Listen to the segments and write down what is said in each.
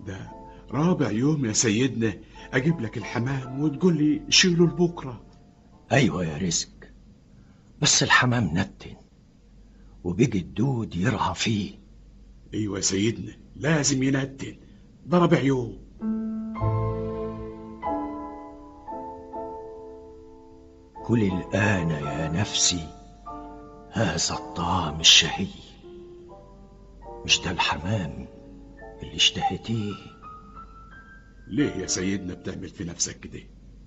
ده رابع يوم يا سيدنا اجيب لك الحمام وتقول لي شيله لبكره ايوه يا رزق بس الحمام نتن وبيجي الدود يرعى فيه ايوه يا سيدنا لازم ينتن ده رابع يوم كل الآن يا نفسي هذا الطعام الشهي مش ده الحمام اللي اشتهيتيه ليه يا سيدنا بتعمل في نفسك كده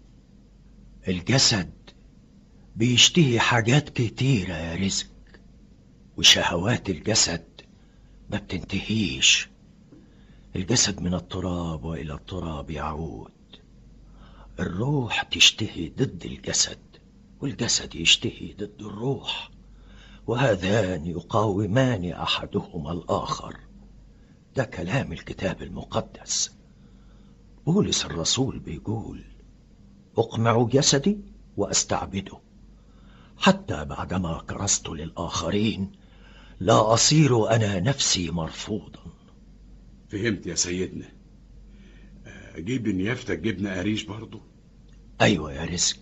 الجسد بيشتهي حاجات كتيرة يا رزق وشهوات الجسد ما بتنتهيش الجسد من التراب وإلى التراب يعود الروح تشتهي ضد الجسد والجسد يشتهي ضد الروح وهذان يقاومان احدهما الاخر ده كلام الكتاب المقدس بولس الرسول بيقول اقمع جسدي واستعبده حتى بعدما كرست للاخرين لا اصير انا نفسي مرفوضا فهمت يا سيدنا اجيب لنيافتك جبنه قريش برضو ايوه يا رزق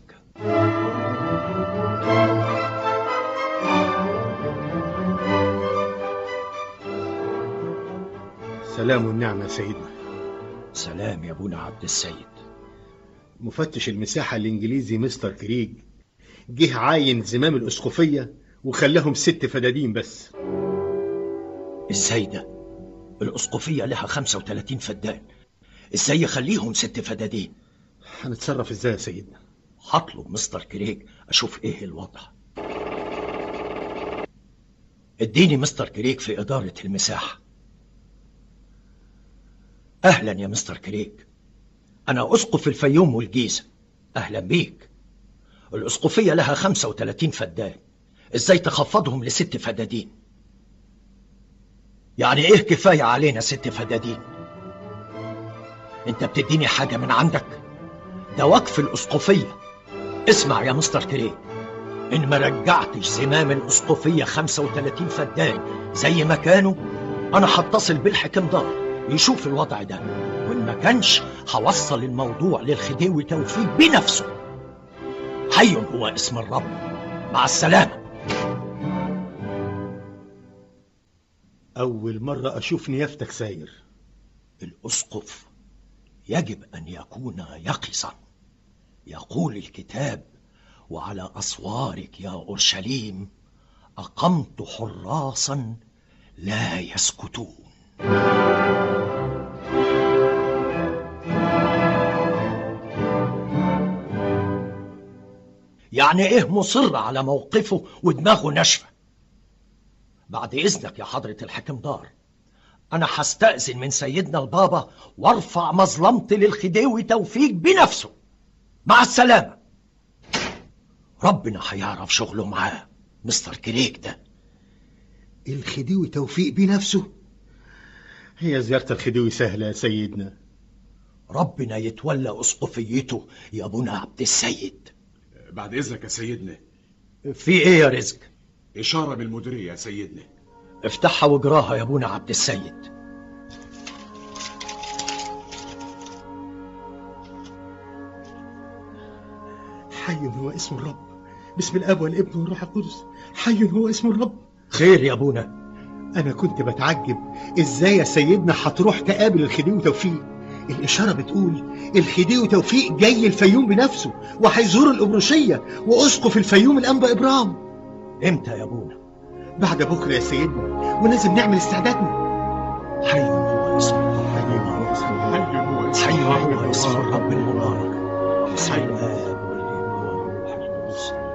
سلام والنعمة يا سيدنا سلام يا ابونا عبد السيد مفتش المساحة الإنجليزي مستر كريج جه عاين زمام الأسقفية وخلاهم ست فدادين بس ازاي ده الاسقفيه لها 35 فدان ازاي يخليهم ست فدادين هنتصرف ازاي يا سيدنا هطلب مستر كريج اشوف ايه الوضع اديني مستر كريج في اداره المساحه اهلا يا مستر كريج انا اسقف الفيوم والجيزه اهلا بيك الاسقفيه لها 35 فدان ازاي تخفضهم لست فدادين يعني ايه كفايه علينا ست فدادين انت بتديني حاجه من عندك ده وقف الاسقفيه اسمع يا مستر كريج ان ما رجعتش زمام الاسقفيه 35 فدان زي ما كانوا انا هتصل بالحكم دار يشوف الوضع ده وان ما كانش هوصل الموضوع للخديوي توفيق بنفسه حي هو اسم الرب مع السلامه أول مرة أشوف نيافتك ساير الاسقف يجب ان يكون يقظا يقول الكتاب وعلى اسوارك يا اورشليم اقمت حراسا لا يسكتون يعني ايه مصر على موقفه ودماغه ناشفه بعد اذنك يا حضره الحكم دار انا هستأذن من سيدنا البابا وارفع مظلمتي للخديوي توفيق بنفسه مع السلامة ربنا هيعرف شغله معاه مستر كريك ده الخديوي توفيق بنفسه هي زيارة الخديوي سهلة يا سيدنا ربنا يتولى اسقفيته يا ابونا عبد السيد بعد اذنك يا سيدنا في ايه يا رزق اشاره من المديريه يا سيدنا افتحها واجراها يا ابونا عبد السيد حي هو اسم الرب باسم الاب والابن والروح القدس حي هو اسم الرب خير يا ابونا انا كنت بتعجب ازاي يا سيدنا هتروح تقابل الخديوي توفيق الإشارة بتقول الخديوي توفيق جاي الفيوم بنفسه وهيزور القبرشية وأسقف الفيوم الأنبا إبرام امتى يا ابونا بعد بكرة يا سيدنا ولازم نعمل استعدادنا حي هو اسم الرب حي هو اسم الرب حي هو حي هو اسم الرب المبارك بسم الاب والابن والروح القدس